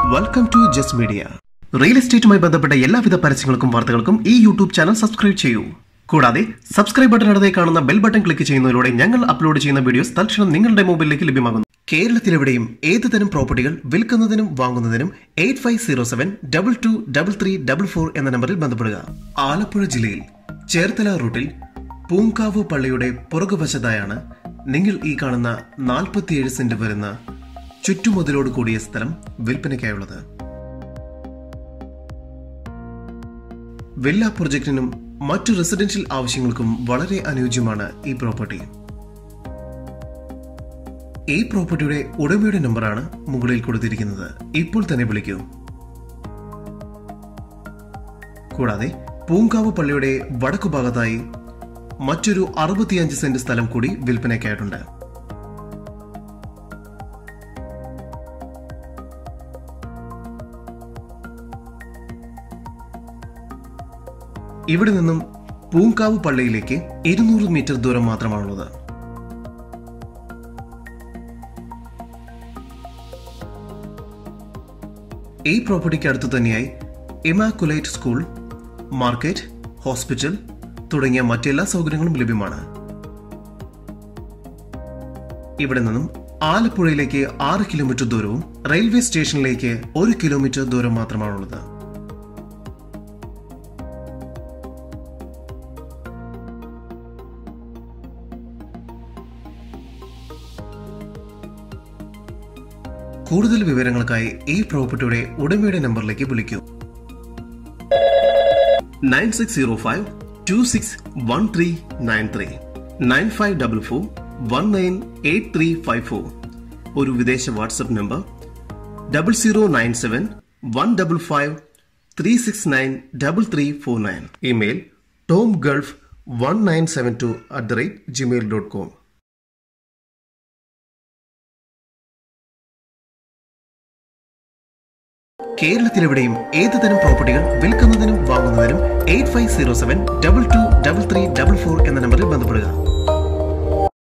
welcome to just media real എസ്റ്റേറ്റുമായി ബന്ധപ്പെട്ട എല്ലാവിധ പരസ്യങ്ങൾക്കും വാർത്തകൾക്കും ഈ യൂട്യൂബ് ചാനൽ സബ്സ്ക്രൈബ് ചെയ്യൂ കൂടാതെ സബ്സ്ക്രൈബ് ബട്ടൺ അടുത്തേ കാണുന്ന ബെൽ ബട്ടൺ ക്ലിക്ക് ചെയ്യുന്നതിലൂടെ ഞങ്ങൾ അപ്ലോഡ് ചെയ്യുന്ന വീഡിയോസ് തൽക്ഷണം നിങ്ങളുടെ മൊബൈലിലേക്ക് ലഭ്യമാകുന്നു കേരളത്തിലെവിടെയും ഏത് തരം പ്രോപ്പർട്ടികൾ വിൽക്കുന്നതിനും വാങ്ങുന്നതിനും eight five zero seven double two double three double four എന്ന നമ്പറിൽ ബന്ധപ്പെടുക ആലപ്പുഴ ജില്ലയിൽ ചേർത്തല റൂട്ടിൽ പൂങ്കാവ് പള്ളിയുടെ പുറകുവശത്തായാണ് നിങ്ങൾ ഈ കാണുന്ന നാൽപ്പത്തിയേഴ് സെന്റ് വരുന്ന ചുറ്റുമുതലോട് കൂടിയ സ്ഥലം വിൽപ്പനയ്ക്കായുള്ളത് വില്ല പ്രൊജക്ടിനും മറ്റു റെസിഡൻഷ്യൽ ആവശ്യങ്ങൾക്കും വളരെ അനുയോജ്യമാണ് ഈ പ്രോപ്പർട്ടി ഈ പ്രോപ്പർട്ടിയുടെ ഉടമയുടെ നമ്പറാണ് മുകളിൽ കൊടുത്തിരിക്കുന്നത് ഇപ്പോൾ തന്നെ വിളിക്കൂ കൂടാതെ പൂങ്കാവ് പള്ളിയുടെ വടക്കു ഭാഗത്തായി മറ്റൊരു അറുപത്തിയഞ്ച് സെന്റ് സ്ഥലം കൂടി വിൽപ്പനയ്ക്കായിട്ടുണ്ട് ഇവിടെ നിന്നും പൂങ്കാവ് പള്ളിയിലേക്ക് ഇരുന്നൂറ് മീറ്റർ ദൂരം മാത്രമാണുള്ളത് ഈ പ്രോപ്പർട്ടിക്ക് അടുത്ത് തന്നെയായി ഇമാക്കുലേറ്റ് സ്കൂൾ മാർക്കറ്റ് ഹോസ്പിറ്റൽ തുടങ്ങിയ മറ്റെല്ലാ സൗകര്യങ്ങളും ലഭ്യമാണ് ഇവിടെ നിന്നും ആലപ്പുഴയിലേക്ക് ആറ് കിലോമീറ്റർ ദൂരവും റെയിൽവേ സ്റ്റേഷനിലേക്ക് ഒരു കിലോമീറ്റർ ദൂരം മാത്രമാണുള്ളത് കൂടുതൽ വിവരങ്ങൾക്കായി ഈ പ്രോപ്പർട്ടിയുടെ ഉടമയുടെ നമ്പറിലേക്ക് വിളിക്കൂ nine six zero five two six one three nine three nine five double four one nine eight three five four ഒരു വിദേശ WhatsApp number double zero nine seven one double five three six nine double three four nine email Tom gulf one nine seven two at the rate Gmail dot com കേരളത്തിലെവിടെയും ഏത് തരം പ്രോപ്പർട്ടികൾ വിൽക്കുന്നതിനും വാങ്ങുന്നതിനും eight five zero seven double two double three double four എന്ന നമ്പറിൽ ബന്ധപ്പെടുക